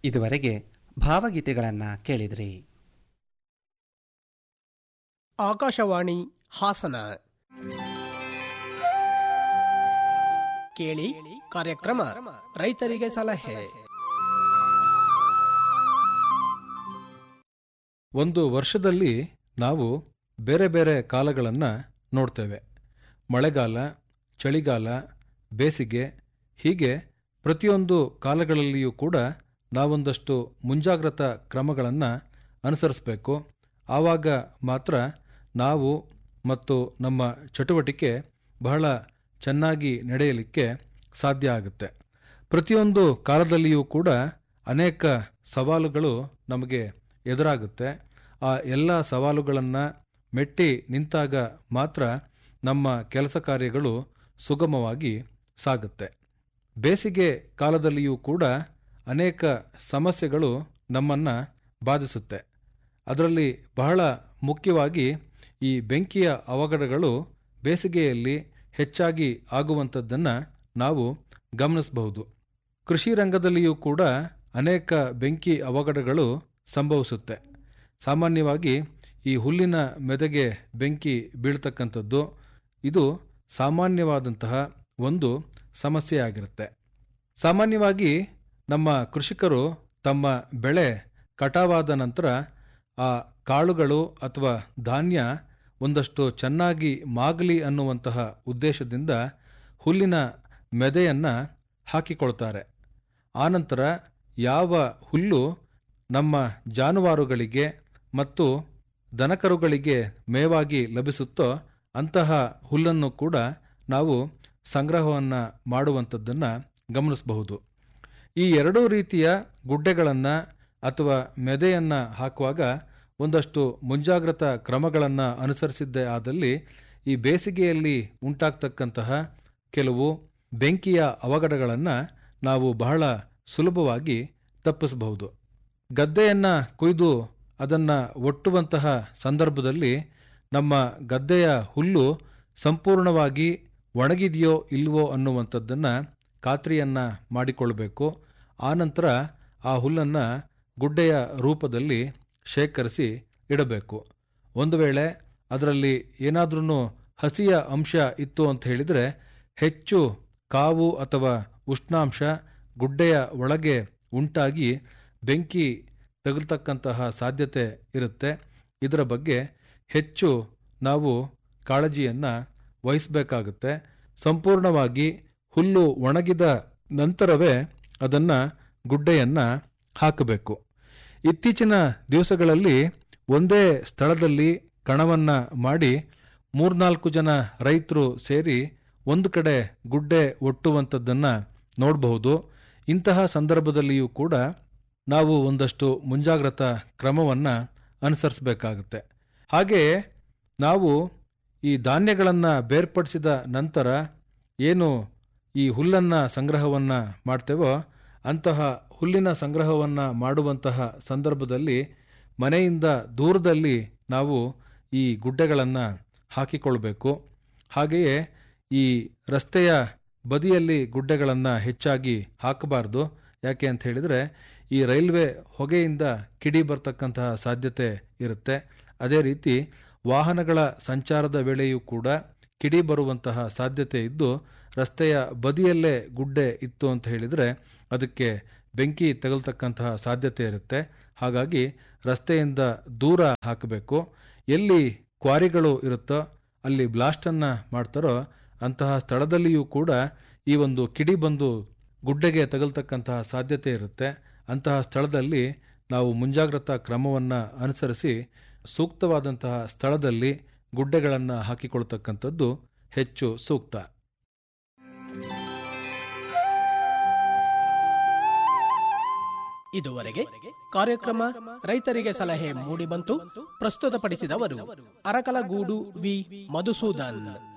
ಇದುವರೆಗೆ ಭಾವಗೀತೆಗಳನ್ನು ಕೇಳಿದ್ರಿ ಆಕಾಶವಾಣಿ ಹಾಸನ ಕೇಳಿ ಕಾರ್ಯಕ್ರಮ ರೈತರಿಗೆ ಸಲಹೆ ಒಂದು ವರ್ಷದಲ್ಲಿ ನಾವು ಬೇರೆ ಬೇರೆ ಕಾಲಗಳನ್ನು ನೋಡ್ತೇವೆ ಮಳೆಗಾಲ ಚಳಿಗಾಲ ಬೇಸಿಗೆ ಹೀಗೆ ಪ್ರತಿಯೊಂದು ಕಾಲಗಳಲ್ಲಿಯೂ ಕೂಡ ನಾವೊಂದಷ್ಟು ಮುಂಜಾಗ್ರತಾ ಕ್ರಮಗಳನ್ನು ಅನುಸರಿಸಬೇಕು ಆವಾಗ ಮಾತ್ರ ನಾವು ಮತ್ತು ನಮ್ಮ ಚಟುವಟಿಕೆ ಬಹಳ ಚೆನ್ನಾಗಿ ನಡೆಯಲಿಕ್ಕೆ ಸಾಧ್ಯ ಆಗುತ್ತೆ ಪ್ರತಿಯೊಂದು ಕಾಲದಲ್ಲಿಯೂ ಕೂಡ ಅನೇಕ ಸವಾಲುಗಳು ನಮಗೆ ಎದುರಾಗುತ್ತೆ ಆ ಎಲ್ಲ ಸವಾಲುಗಳನ್ನು ಮೆಟ್ಟಿ ನಿಂತಾಗ ಮಾತ್ರ ನಮ್ಮ ಕೆಲಸ ಕಾರ್ಯಗಳು ಸುಗಮವಾಗಿ ಸಾಗುತ್ತೆ ಬೇಸಿಗೆ ಕಾಲದಲ್ಲಿಯೂ ಕೂಡ ಅನೇಕ ಸಮಸ್ಯೆಗಳು ನಮ್ಮನ್ನು ಬಾಧಿಸುತ್ತೆ ಅದರಲ್ಲಿ ಬಹಳ ಮುಖ್ಯವಾಗಿ ಈ ಬೆಂಕಿಯ ಅವಘಡಗಳು ಬೇಸಿಗೆಯಲ್ಲಿ ಹೆಚ್ಚಾಗಿ ಆಗುವಂಥದ್ದನ್ನು ನಾವು ಗಮನಿಸಬಹುದು ಕೃಷಿ ರಂಗದಲ್ಲಿಯೂ ಕೂಡ ಅನೇಕ ಬೆಂಕಿ ಅವಘಡಗಳು ಸಂಭವಿಸುತ್ತೆ ಸಾಮಾನ್ಯವಾಗಿ ಈ ಹುಲ್ಲಿನ ಮೆದೆಗೆ ಬೆಂಕಿ ಬೀಳ್ತಕ್ಕಂಥದ್ದು ಇದು ಸಾಮಾನ್ಯವಾದಂತಹ ಒಂದು ಸಮಸ್ಯೆಯಾಗಿರುತ್ತೆ ಸಾಮಾನ್ಯವಾಗಿ ನಮ್ಮ ಕೃಷಿಕರು ತಮ್ಮ ಬೆಳೆ ಕಟಾವಾದ ನಂತರ ಆ ಕಾಳುಗಳು ಅಥವಾ ಧಾನ್ಯ ಒಂದಷ್ಟು ಚೆನ್ನಾಗಿ ಮಾಗಲಿ ಅನ್ನುವಂತಹ ಉದ್ದೇಶದಿಂದ ಹುಲ್ಲಿನ ಮೆದೆಯನ್ನು ಹಾಕಿಕೊಳ್ತಾರೆ ಆನಂತರ ಯಾವ ಹುಲ್ಲು ನಮ್ಮ ಜಾನುವಾರುಗಳಿಗೆ ಮತ್ತು ದನಕರುಗಳಿಗೆ ಮೇವಾಗಿ ಲಭಿಸುತ್ತೋ ಅಂತಹ ಹುಲ್ಲನ್ನು ಕೂಡ ನಾವು ಸಂಗ್ರಹವನ್ನು ಮಾಡುವಂಥದ್ದನ್ನು ಗಮನಿಸಬಹುದು ಈ ಎರಡೂ ರೀತಿಯ ಗುಡ್ಡೆಗಳನ್ನು ಅಥವಾ ಮೆದೆಯನ್ನು ಹಾಕುವಾಗ ಒಂದಷ್ಟು ಮುಂಜಾಗ್ರತಾ ಕ್ರಮಗಳನ್ನು ಅನುಸರಿಸಿದ್ದೇ ಆದಲ್ಲಿ ಈ ಬೇಸಿಗೆಯಲ್ಲಿ ಉಂಟಾಗ್ತಕ್ಕಂತಹ ಕೆಲವು ಬೆಂಕಿಯ ಅವಘಡಗಳನ್ನು ನಾವು ಬಹಳ ಸುಲಭವಾಗಿ ತಪ್ಪಿಸಬಹುದು ಗದ್ದೆಯನ್ನು ಕೊಯ್ದು ಅದನ್ನು ಒಟ್ಟುವಂತಹ ಸಂದರ್ಭದಲ್ಲಿ ನಮ್ಮ ಗದ್ದೆಯ ಹುಲ್ಲು ಸಂಪೂರ್ಣವಾಗಿ ಒಣಗಿದೆಯೋ ಇಲ್ವೋ ಅನ್ನುವಂಥದ್ದನ್ನು ಖಾತ್ರಿಯನ್ನು ಮಾಡಿಕೊಳ್ಬೇಕು ಆನಂತರ ಆ ಹುಲ್ಲನ್ನು ಗುಡ್ಡೆಯ ರೂಪದಲ್ಲಿ ಶೇಖರಿಸಿ ಇಡಬೇಕು ಒಂದು ವೇಳೆ ಅದರಲ್ಲಿ ಏನಾದ್ರೂ ಹಸಿಯ ಅಂಶ ಇತ್ತು ಅಂತ ಹೇಳಿದರೆ ಹೆಚ್ಚು ಕಾವು ಅಥವಾ ಉಷ್ಣಾಂಶ ಗುಡ್ಡೆಯ ಒಳಗೆ ಉಂಟಾಗಿ ಬೆಂಕಿ ತಗುಲ್ತಕ್ಕಂತಹ ಸಾಧ್ಯತೆ ಇರುತ್ತೆ ಇದರ ಬಗ್ಗೆ ಹೆಚ್ಚು ನಾವು ಕಾಳಜಿಯನ್ನು ವಹಿಸಬೇಕಾಗುತ್ತೆ ಸಂಪೂರ್ಣವಾಗಿ ಹುಲ್ಲು ಒಣಗಿದ ನಂತರವೇ ಅದನ್ನು ಗುಡ್ಡೆಯನ್ನು ಹಾಕಬೇಕು ಇತ್ತೀಚಿನ ದಿವಸಗಳಲ್ಲಿ ಒಂದೇ ಸ್ಥಳದಲ್ಲಿ ಕಣವನ್ನು ಮಾಡಿ ಮೂರ್ನಾಲ್ಕು ಜನ ರೈತರು ಸೇರಿ ಒಂದು ಕಡೆ ಗುಡ್ಡೆ ಒಟ್ಟುವಂಥದ್ದನ್ನು ನೋಡಬಹುದು ಇಂತಹ ಸಂದರ್ಭದಲ್ಲಿಯೂ ಕೂಡ ನಾವು ಒಂದಷ್ಟು ಮುಂಜಾಗ್ರತಾ ಕ್ರಮವನ್ನು ಅನುಸರಿಸಬೇಕಾಗುತ್ತೆ ಹಾಗೆಯೇ ನಾವು ಈ ಧಾನ್ಯಗಳನ್ನು ಬೇರ್ಪಡಿಸಿದ ನಂತರ ಏನು ಈ ಹುಲ್ಲನ್ನು ಸಂಗ್ರಹವನ್ನು ಮಾಡ್ತೇವೋ ಅಂತಹ ಹುಲ್ಲಿನ ಸಂಗ್ರಹವನ್ನು ಮಾಡುವಂತಹ ಸಂದರ್ಭದಲ್ಲಿ ಮನೆಯಿಂದ ದೂರದಲ್ಲಿ ನಾವು ಈ ಗುಡ್ಡೆಗಳನ್ನು ಹಾಕಿಕೊಳ್ಬೇಕು ಹಾಗೆಯೇ ಈ ರಸ್ತೆಯ ಬದಿಯಲ್ಲಿ ಗುಡ್ಡೆಗಳನ್ನು ಹೆಚ್ಚಾಗಿ ಹಾಕಬಾರ್ದು ಯಾಕೆ ಅಂತ ಹೇಳಿದರೆ ಈ ರೈಲ್ವೆ ಹೊಗೆಯಿಂದ ಕಿಡಿ ಬರ್ತಕ್ಕಂತಹ ಸಾಧ್ಯತೆ ಇರುತ್ತೆ ಅದೇ ರೀತಿ ವಾಹನಗಳ ಸಂಚಾರದ ವೇಳೆಯೂ ಕೂಡ ಕಿಡಿ ಬರುವಂತಹ ಸಾಧ್ಯತೆ ಇದ್ದು ರಸ್ತೆಯ ಬದಿಯಲ್ಲೇ ಗುಡ್ಡೆ ಇತ್ತು ಅಂತ ಹೇಳಿದರೆ ಅದಕ್ಕೆ ಬೆಂಕಿ ತಗಲ್ತಕ್ಕಂತಹ ಸಾಧ್ಯತೆ ಇರುತ್ತೆ ಹಾಗಾಗಿ ರಸ್ತೆಯಿಂದ ದೂರ ಹಾಕಬೇಕು ಎಲ್ಲಿ ಕ್ವಾರಿಗಳು ಇರುತ್ತೋ ಅಲ್ಲಿ ಬ್ಲಾಸ್ಟನ್ನು ಮಾಡ್ತಾರೋ ಅಂತಹ ಸ್ಥಳದಲ್ಲಿಯೂ ಕೂಡ ಈ ಒಂದು ಕಿಡಿ ಬಂದು ಗುಡ್ಡೆಗೆ ತಗಲ್ತಕ್ಕಂತಹ ಸಾಧ್ಯತೆ ಇರುತ್ತೆ ಅಂತಹ ಸ್ಥಳದಲ್ಲಿ ನಾವು ಮುಂಜಾಗ್ರತಾ ಕ್ರಮವನ್ನು ಅನುಸರಿಸಿ ಸೂಕ್ತವಾದಂತಹ ಸ್ಥಳದಲ್ಲಿ ಗುಡ್ಡೆಗಳನ್ನು ಹಾಕಿಕೊಳ್ತಕ್ಕಂಥದ್ದು ಹೆಚ್ಚು ಸೂಕ್ತ ಇದುವರೆಗೆ ಕಾರ್ಯಕ್ರಮ ರೈತರಿಗೆ ಸಲಹೆ ಮೂಡಿಬಂತು ಪ್ರಸ್ತುತಪಡಿಸಿದವರು ಅರಕಲಗೂಡು ವಿ ಮಧುಸೂದನ್